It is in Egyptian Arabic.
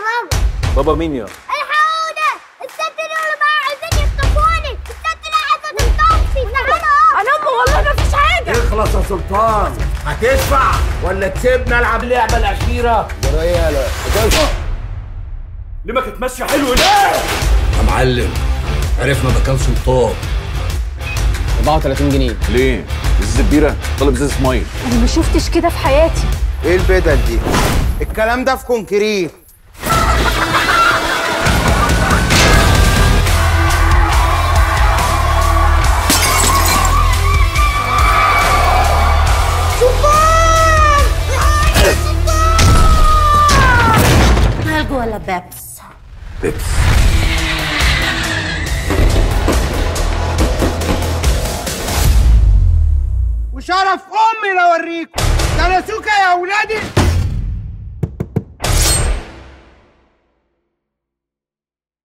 بابا بابا مين يا الحقونا الست دول بقى عايزين يخطفوني الست دي عايزه تخطفني تعالوا انا امي والله ما فيش حاجه اخلص يا سلطان هتدفع ولا تسيبنا العب اللعبه الاخيره ليه ما كانت ماشيه حلو ليه يا معلم عرفنا ده كان سلطان 34 جنيه ليه ازازه بيره طالب ازازه ميه انا ما شفتش كده في حياتي ايه البدل دي الكلام ده في كونكريت مالجو ولا بيبس وشرف امي لو اوريكم ده نسوكه يا اولادي